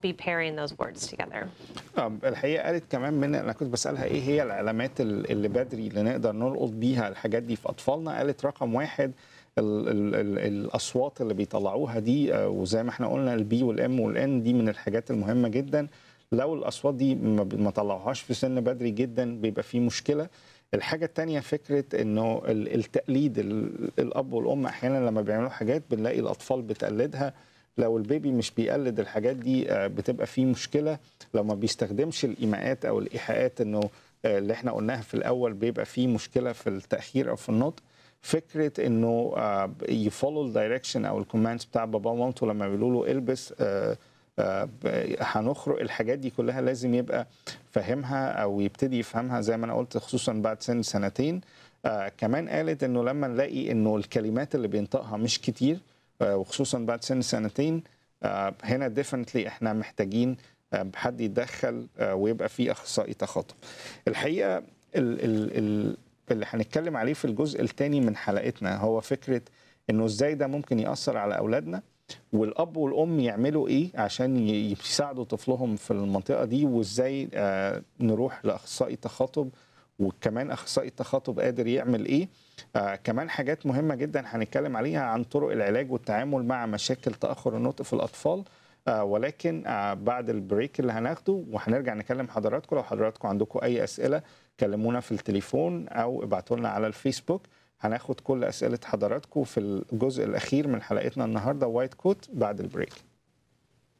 be pairing those words together. آه، الحقيقه قالت كمان من انا كنت بسالها ايه هي العلامات ال- اللي بدري اللي نقدر نلقط بيها الحاجات دي في اطفالنا قالت رقم واحد ال ال ال الاصوات اللي بيطلعوها دي آه، وزي ما احنا قلنا البي والام والان دي من الحاجات المهمه جدا لو الاصوات دي ما ب- ما طلعوهاش في سن بدري جدا بيبقى في مشكله الحاجة التانية فكرة انه ال- التقليد ال- الاب والام احيانا لما بيعملوا حاجات بنلاقي الاطفال بتقلدها لو البيبي مش بيقلد الحاجات دي آه، بتبقى فيه مشكلة لو ما بيستخدمش الايماءات او الايحاءات انه آه، اللي احنا قلناها في الاول بيبقى فيه مشكلة في التأخير او في النطق فكرة انه يفولو الدايركشن او الكوماندز بتاع بابا ومامته لما بيقولوا له البس آه، آه، ب- هنخرج الحاجات دي كلها لازم يبقى فاهمها او يبتدي يفهمها زي ما انا قلت خصوصا بعد سن سنتين آه كمان قالت انه لما نلاقي انه الكلمات اللي بينطقها مش كتير آه وخصوصا بعد سن سنتين آه هنا ديفنتلي احنا محتاجين آه حد يتدخل آه ويبقى في اخصائي تخاطب الحقيقه ال ال ال اللي هنتكلم عليه في الجزء الثاني من حلقتنا هو فكره انه ازاي ده ممكن ياثر على اولادنا والاب والام يعملوا ايه عشان ي- يساعدوا طفلهم في المنطقه دي وازاي آه، نروح لاخصائي تخاطب وكمان اخصائي التخاطب قادر يعمل ايه آه كمان حاجات مهمه جدا هنتكلم عليها عن طرق العلاج والتعامل مع مشاكل تاخر النطق في الاطفال آه ولكن آه بعد البريك اللي هناخده وهنرجع نكلم حضراتكم لو حضراتكم عندكم اي اسئله كلمونا في التليفون او ابعتوا لنا على الفيسبوك هناخد كل اسئله حضراتكم في الجزء الاخير من حلقتنا النهارده وايت كوت بعد البريك